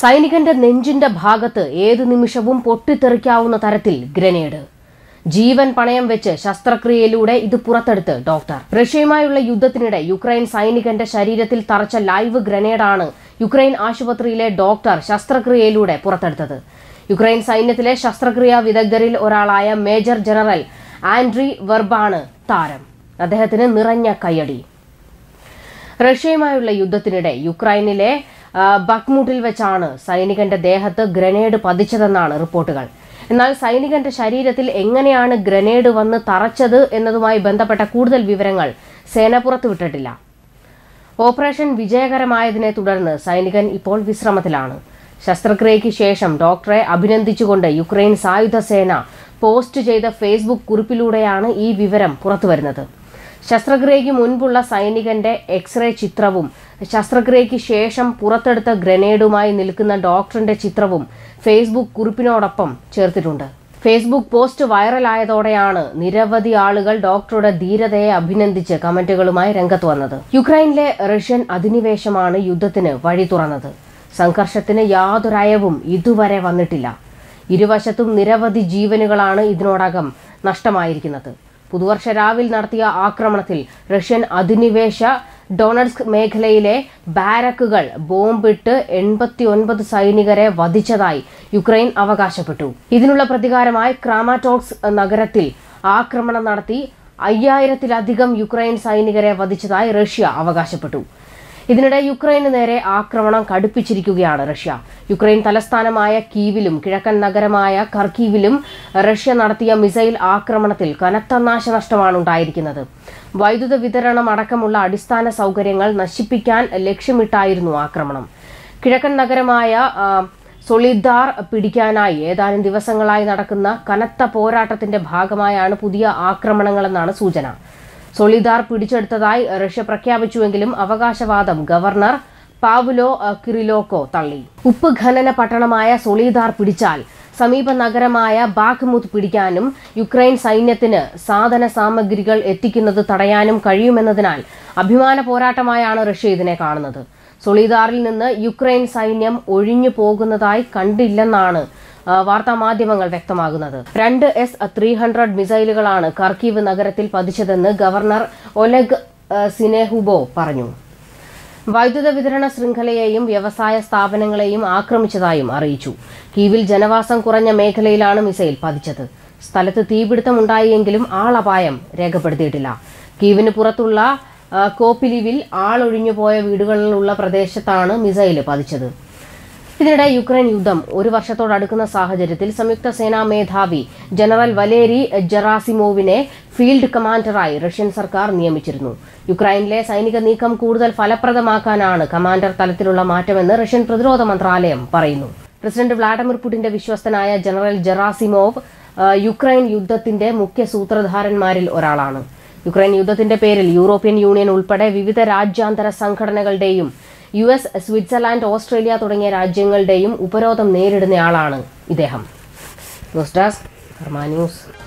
സൈനികന്റെ നെഞ്ചിന്റെ ഭാഗത്ത് ഏതു നിമിഷവും പൊട്ടിത്തെറിക്കാവുന്ന തരത്തിൽ ഗ്രനേഡ് ജീവൻ പണയം വെച്ച് ശസ്ത്രക്രിയയിലൂടെ ഇത് പുറത്തെടുത്ത് ഡോക്ടർ റഷ്യയുമായുള്ള യുദ്ധത്തിനിടെ യുക്രൈൻ സൈനികന്റെ ശരീരത്തിൽ തറച്ച ലൈവ് ഗ്രനേഡാണ് യുക്രൈൻ ആശുപത്രിയിലെ ഡോക്ടർ ശസ്ത്രക്രിയയിലൂടെ പുറത്തെടുത്തത് യുക്രൈൻ സൈന്യത്തിലെ ശസ്ത്രക്രിയാ വിദഗ്ധരിൽ ഒരാളായ മേജർ ജനറൽ ആൻഡ്രി വെർബാണ് താരം അദ്ദേഹത്തിന് നിറഞ്ഞ കയ്യടി റഷ്യയുമായുള്ള യുദ്ധത്തിനിടെ യുക്രൈനിലെ ആ, ബക്മുട്ടിൽ വെച്ചാണ് സൈനികന്റെ ദേഹത്ത് ഗ്രനേഡ് പതിച്ചതെന്നാണ് റിപ്പോർട്ടുകൾ എന്നാൽ സൈനികന്റെ ശരീരത്തിൽ എങ്ങനെയാണ് ഗ്രനേഡ് വന്ന് തറച്ചത് എന്നതുമായി ബന്ധപ്പെട്ട കൂടുതൽ വിവരങ്ങൾ സേന പുറത്തുവിട്ടിട്ടില്ല ഓപ്പറേഷൻ വിജയകരമായതിനെ തുടർന്ന് സൈനികൻ ഇപ്പോൾ വിശ്രമത്തിലാണ് ശസ്ത്രക്രിയയ്ക്ക് ശേഷം ഡോക്ടറെ അഭിനന്ദിച്ചുകൊണ്ട് യുക്രൈൻ സായുധ സേന പോസ്റ്റ് ചെയ്ത ഫേസ്ബുക്ക് കുറിപ്പിലൂടെയാണ് ഈ വിവരം പുറത്തുവരുന്നത് ശസ്ത്രക്രിയയ്ക്ക് മുൻപുള്ള സൈനികന്റെ എക്സ്റേ ചിത്രവും ശസ്ത്രക്രിയയ്ക്ക് ശേഷം പുറത്തെടുത്ത ഗ്രനേഡുമായി നിൽക്കുന്ന ഡോക്ടറിന്റെ ചിത്രവും ഫേസ്ബുക്ക് കുറിപ്പിനോടൊപ്പം ചേർത്തിട്ടുണ്ട് ഫേസ്ബുക്ക് പോസ്റ്റ് വൈറലായതോടെയാണ് നിരവധി ആളുകൾ ഡോക്ടറുടെ ധീരതയെ അഭിനന്ദിച്ച് കമന്റുകളുമായി രംഗത്ത് വന്നത് യുക്രൈനിലെ റഷ്യൻ അധിനിവേശമാണ് യുദ്ധത്തിന് വഴി തുറന്നത് സംഘർഷത്തിന് യാതൊരയവും ഇതുവരെ വന്നിട്ടില്ല ഇരുവശത്തും നിരവധി ജീവനുകളാണ് ഇതിനോടകം നഷ്ടമായിരിക്കുന്നത് പുതുവർഷ രാവിൽ നടത്തിയ ആക്രമണത്തിൽ റഷ്യൻ അധിനിവേശ ഡൊണഡ്സ്ക് മേഖലയിലെ ബാരക്കുകൾ ബോംബിട്ട് എൺപത്തിയൊൻപത് സൈനികരെ വധിച്ചതായി യുക്രൈൻ അവകാശപ്പെട്ടു ഇതിനുള്ള പ്രതികാരമായി ക്രാമാറ്റോക്സ് നഗരത്തിൽ ആക്രമണം നടത്തി അയ്യായിരത്തിലധികം യുക്രൈൻ സൈനികരെ വധിച്ചതായി റഷ്യ അവകാശപ്പെട്ടു ഇതിനിടെ യുക്രൈന് നേരെ ആക്രമണം കടുപ്പിച്ചിരിക്കുകയാണ് റഷ്യ യുക്രൈൻ തലസ്ഥാനമായ കീവിലും കിഴക്കൻ നഗരമായ കർക്കീവിലും റഷ്യ നടത്തിയ മിസൈൽ ആക്രമണത്തിൽ കനത്ത നാശനഷ്ടമാണ് ഉണ്ടായിരിക്കുന്നത് വൈദ്യുത വിതരണം അടക്കമുള്ള അടിസ്ഥാന സൗകര്യങ്ങൾ നശിപ്പിക്കാൻ ലക്ഷ്യമിട്ടായിരുന്നു ആക്രമണം കിഴക്കൻ നഗരമായ ആ, സൊളിദാർ പിടിക്കാനായി ഏതാനും ദിവസങ്ങളായി നടക്കുന്ന കനത്ത പോരാട്ടത്തിന്റെ ഭാഗമായാണ് പുതിയ ആക്രമണങ്ങളെന്നാണ് സൂചന സൊളിദാർ പിടിച്ചെടുത്തതായി റഷ്യ പ്രഖ്യാപിച്ചുവെങ്കിലും അവകാശവാദം ഗവർണർ പാവുലോ അഹ്, കിറിലോക്കോ തള്ളി ഉപ്പ് ഖനന പട്ടണമായ സൊളിദാർ പിടിച്ചാൽ സമീപ നഗരമായ ബാഖ്മുത്ത് പിടിക്കാനും യുക്രൈൻ സൈന്യത്തിന് സാധന സാമഗ്രികൾ എത്തിക്കുന്നത് തടയാനും കഴിയുമെന്നതിനാൽ അഭിമാന പോരാട്ടമായാണ് റഷ്യ ഇതിനെ കാണുന്നത് സൊളിദാറിൽ നിന്ന് യുക്രൈൻ സൈന്യം ഒഴിഞ്ഞു പോകുന്നതായി കണ്ടില്ലെന്നാണ് ആ, വാർത്താമാധ്യമങ്ങൾ വ്യക്തമാകുന്നത് രണ്ട് എസ് ത്രീ ഹൺഡ്രഡ് മിസൈലുകളാണ് കർക്കീവ് നഗരത്തിൽ പതിച്ചതെന്ന് ഗവർണർ ഒലെഗ് ആ, സിനെഹുബോ പറഞ്ഞു വൈദ്യുത വിതരണ ശൃംഖലയെയും വ്യവസായ സ്ഥാപനങ്ങളെയും ആക്രമിച്ചതായും അറിയിച്ചു കീവിൽ ജനവാസം കുറഞ്ഞ മേഖലയിലാണ് മിസൈൽ പതിച്ചത് സ്ഥലത്ത് തീപിടുത്തമുണ്ടായെങ്കിലും ആളപായം രേഖപ്പെടുത്തിയിട്ടില്ല കീവിന് പുറത്തുള്ള ആ, കോപ്പിലിവിൽ ആളൊഴിഞ്ഞുപോയ വീടുകളിലുള്ള പ്രദേശത്താണ് മിസൈൽ പതിച്ചത് ഇതിനിടെ യുക്രൈൻ യുദ്ധം ഒരു വർഷത്തോടടുക്കുന്ന സാഹചര്യത്തിൽ സംയുക്ത സേനാ മേധാവി ജനറൽ വലേരി ജെറാസിമോവിനെ ഫീൽഡ് കമാൻഡറായി റഷ്യൻ സർക്കാർ നിയമിച്ചിരുന്നു യുക്രൈനിലെ സൈനിക നീക്കം കൂടുതൽ ഫലപ്രദമാക്കാനാണ് കമാൻഡർ തലത്തിലുള്ള മാറ്റമെന്ന് റഷ്യൻ പ്രതിരോധ മന്ത്രാലയം പറയുന്നു പ്രസിഡന്റ് വ്ളാഡിമിർ പുടിന്റെ വിശ്വസ്തനായ ജനറൽ ജെറാസിമോവ് ആ, യുക്രൈൻ യുദ്ധത്തിന്റെ മുഖ്യ സൂത്രധാരന്മാരിൽ ഒരാളാണ് യുക്രൈൻ യുദ്ധത്തിന്റെ പേരിൽ യൂറോപ്യൻ യൂണിയൻ ഉൾപ്പെടെ വിവിധ രാജ്യാന്തര സംഘടനകളുടെയും യു എസ് സ്വിറ്റ്സർലാൻഡ് ഓസ്ട്രേലിയ തുടങ്ങിയ രാജ്യങ്ങളുടെയും ഉപരോധം നേരിടുന്നയാളാണ് ഇദ്ദേഹം ന്യൂസ് ഡെസ്ക് കർമ്മ ന്യൂസ്